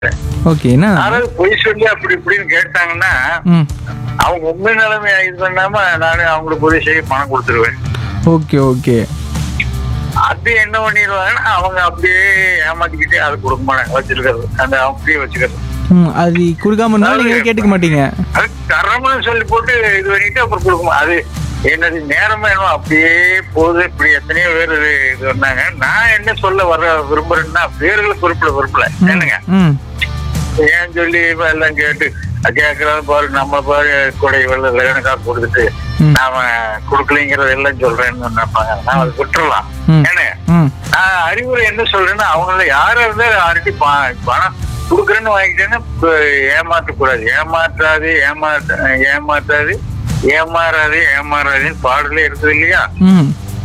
Okay என்ன யாராவது பொய் சொல்லி அப்படி இப்படின்னு கேட்டாங்கன்னா ம் அவங்க உண்மை நிலைமை இது பண்ணாம நானே அவங்களுக்கு உதவி செய்ய பணம் கொடுத்துருவேன் ஓகே ஓகே அது என்ன பண்ணிடுவாங்கன்னா அவங்க அப்படியே ஏமாத்திக்கிட்டே அது கொடுக்க மாட்டாங்க வச்சிருக்கிறது அந்த அப்படியே வச்சுக்கிறது ம் அது கொடுக்காம இருந்தாலும் நீங்கள் கேட்டுக்க மாட்டீங்க அது தரம்னு சொல்லி போட்டு இது பண்ணிட்டு அப்புறம் கொடுக்குமா அது என்னது நேரம் வேணும் அப்படியே போகுது இப்படி எத்தனையோ பேர் இது இது பண்ணாங்க நான் என்ன சொல்ல வர விரும்புறேன்னா பேர்களை குறிப்பிட விரும்பல என்னங்க ம் ஏன் சொல்லி இப்ப எல்லாம் கேட்டு கேட்கறது பாரு நம்ம பாரு கொடை வெள்ள வேணுக்கா கொடுத்துட்டு ம். நாம கொடுக்கலைங்கிறது எல்லாம் சொல்றேன்னு நினைப்பாங்க நான் அதை விட்டுறலாம் ம். ஏனுங்க ம் நான் அறிவுரை என்ன சொல்றேன்னா அவங்கள யாரா இருந்தா யார்கிட்ட பணம் கொடுக்குறேன்னு வாங்கிட்டேன்னா இப்ப ஏமாற்றக்கூடாது ஏமாற்றாது ஏமாற்ற ஏமாற்றாது ஏமாறாது ஏமாறாதுன்னு பாடலே இருக்குது இல்லையா ம்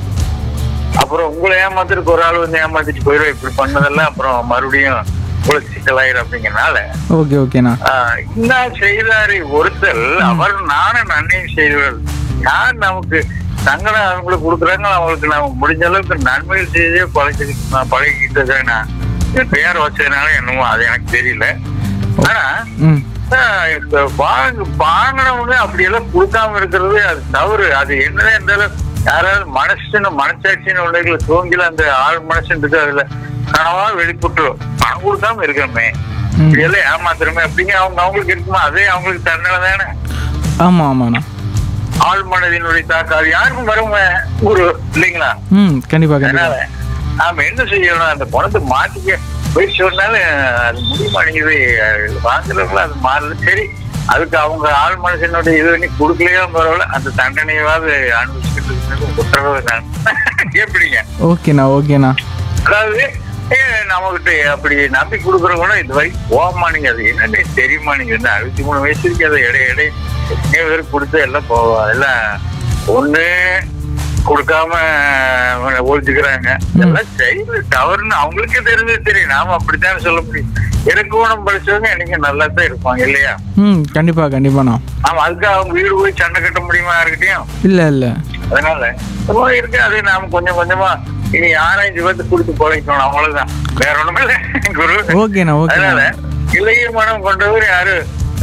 அப்புறம் உங்களை ஏமாத்துறதுக்கு ஒரு ஆள் வந்து ஏமாத்திட்டு போயிடும் இப்படி பண்ணதெல்லாம் அப்புறம் மறுபடியும் உங்களுக்கு சிக்கலாயிரும் அப்படிங்கறனால ஓகே ஓகேண்ணா ஆஹ், இன்னா செய்தாரை ஒருத்தல் அவர் நானும் நன்மையும் செய்வார் யார் நமக்கு சங்கடம் அவங்களுக்கு கொடுக்குறாங்க அவங்களுக்கு நம்ம முடிஞ்ச அளவுக்கு நன்மைகள் செய்தே பழகி பழகிக்கிட்டதுன்னா பேர் வச்சதுனால என்னமோ அது எனக்கு தெரியல ஆனா ம் ஆஹ், இப்ப வாங்க வாங்கினவங்க அப்படியெல்லாம் கொடுக்காம இருக்கிறது அது தவறு அது என்னதான் இருந்தாலும் யாராவது மனசுன்னு மனசாட்சின்னு உள்ளவங்களை தூங்கில அந்த ஆள் மனசுன்னு இருக்கு அதுல கனவா வெளிப்பட்டுரும் பணம் கொடுக்காம இருக்கிறோமே ம் இதெல்லாம் ஏமாத்துறமே அப்படிங்க அவங்க அவங்களுக்கு இருக்குமா அதே அவங்களுக்கு தண்டனை தானே ஆமாம் ஆமாண்ணா ஆள் மனதினுடைய தாக்கம் அது யாருக்கும் வருங்க ஒரு இல்லைங்களா ம் கண்டிப்பாக கண்டிப்பாக அதனால நாம என்ன செய்யணும் அந்த பணத்தை மாத்திக்க போய் சொன்னாலும் அது முடிய மாட்டேங்குது அது வாங்குறவங்கள அது மாறல சரி அதுக்கு அவங்க ஆள் மனுஷனுடைய இது பண்ணி கொடுக்கலையோ பரவாயில்ல அந்த தண்டனையாவது அனுபவிச்சுட்டு குற்றவை நான் எப்படிங்க ஓகேண்ணா ஓகேண்ணா அதாவது நம்மகிட்ட அப்படி நம்பி கொடுக்குறவங்க இது வரைக்கும் போகமானுங்க அது என்னன்னு தெரியுமா நீங்க இந்த அறுபத்தி மூணு வயசு இருக்கு அதை இடை இடை எத்தனையோ பேர் கொடுத்து எல்லாம் போ எல்லாம் ஒண்ணு கொடுக்காம ஒழிச்சுக்கிறாங்க எல்லாம் செய்யறது தவறுன்னு அவங்களுக்கே தெரிஞ்சது தெரியும் நாம அப்படித்தான் சொல்ல முடியும் இறக்குவனம் படிச்சவங்க என்னைக்கு நல்லா தான் இருப்பாங்க இல்லையா ம் கண்டிப்பாக கண்டிப்பாண்ணா ஆமா அதுக்கு அவங்க வீடு போய் சண்டை கட்ட முடியுமா யாருக்கிட்டையும் இல்லை இல்லை அதனால சும்மா இருக்கு அது நாம கொஞ்சம் கொஞ்சமா இனி ஆராய்ச்சி பார்த்து கொடுத்து பழகிக்கணும் அவ்வளவுதான் வேற ஒண்ணுமே இல்லை குரு ஓகேண்ணா ஓகேண்ணா அதனால இளைய மனம் கொண்டவர் யாரு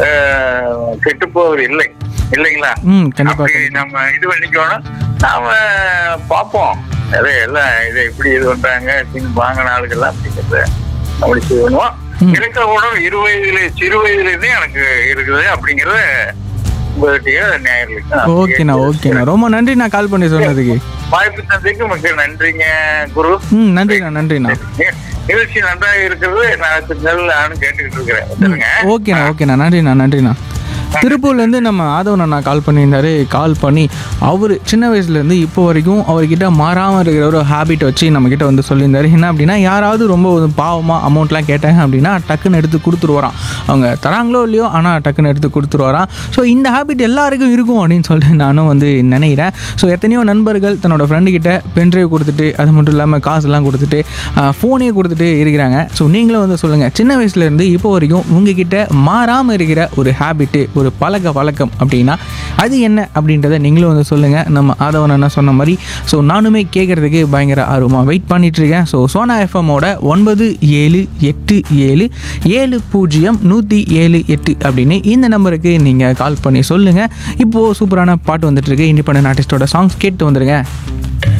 கெட்டு போவர் இல்லை இல்லைங்களா ம் கண்டிப்பாக அப்படி நம்ம இது பண்ணிக்கணும் நாம பார்ப்போம் அதே எல்லாம் இதை இப்படி இது பண்றாங்க பின் வாங்கின ஆளுகள்லாம் அப்படிங்கிறத அப்படி செய்யணும் ம். இருக்க உணவு இரு வயதுல சிறு வயதுல இருந்தே எனக்கு இருக்குது அப்படிங்கறத உங்ககிட்டயே நேயர்களுக்கு நான் ஓகேண்ணா ஓகேண்ணா ரொம்ப நன்றி நான் கால் பண்ணி சொன்னதுக்கு வாய்ப்பு தந்தைக்கு மிக்க நன்றிங்க குரு ம் நன்றிண்ணா நன்றிண்ணா நி- நிகழ்ச்சி நன்றாக இருக்கிறது நான் நானும் கேட்டுக்கிட்டு இருக்கிறேன் சொல்லுங்க ஓகேண்ணா ஓகேண்ணா நன்றிண்ணா நன்றிண்ணா திருப்பூர்லேருந்து நம்ம ஆதவன் அண்ணா கால் பண்ணியிருந்தாரு கால் பண்ணி அவர் சின்ன வயசுலேருந்து இப்போ வரைக்கும் அவர்கிட்ட மாறாமல் இருக்கிற ஒரு ஹேபிட் வச்சு நம்மக்கிட்ட வந்து சொல்லியிருந்தாரு என்ன அப்படின்னா யாராவது ரொம்ப ஒரு பாவமாக அமௌண்ட்லாம் கேட்டாங்க அப்படின்னா டக்குன்னு எடுத்து கொடுத்துருவாராம் அவங்க தராங்களோ இல்லையோ ஆனால் டக்குன்னு எடுத்து கொடுத்துருவாராம் ஸோ இந்த ஹேபிட் எல்லாருக்கும் இருக்கும் அப்படின்னு சொல்லிட்டு நானும் வந்து நினைக்கிறேன் ஸோ எத்தனையோ நண்பர்கள் தன்னோட ஃப்ரெண்டுக்கிட்ட பென்ட்ரைவ் கொடுத்துட்டு அது மட்டும் இல்லாமல் காசுலாம் கொடுத்துட்டு ஃபோனே கொடுத்துட்டு இருக்கிறாங்க ஸோ நீங்களும் வந்து சொல்லுங்கள் சின்ன வயசுலேருந்து இப்போ வரைக்கும் உங்ககிட்ட மாறாமல் இருக்கிற ஒரு ஹேபிட்டு ஒரு பழக்க வழக்கம் அப்படின்னா அது என்ன அப்படின்றத நீங்களும் வந்து சொல்லுங்கள் நம்ம ஆதவன் அண்ணா சொன்ன மாதிரி ஸோ நானுமே கேட்குறதுக்கு பயங்கர ஆர்வமாக வெயிட் பண்ணிட்டு இருக்கேன் ஸோ சோனா எஃப்எம்மோட ஒன்பது ஏழு எட்டு ஏழு ஏழு பூஜ்ஜியம் நூற்றி ஏழு எட்டு அப்படின்னு இந்த நம்பருக்கு நீங்கள் கால் பண்ணி சொல்லுங்கள் இப்போது சூப்பரான பாட்டு வந்துட்டு இருக்கு இண்டிபெண்டன்ட் ஆர்டிஸ்டோட சாங்ஸ் கேட்டு வந்துருங்க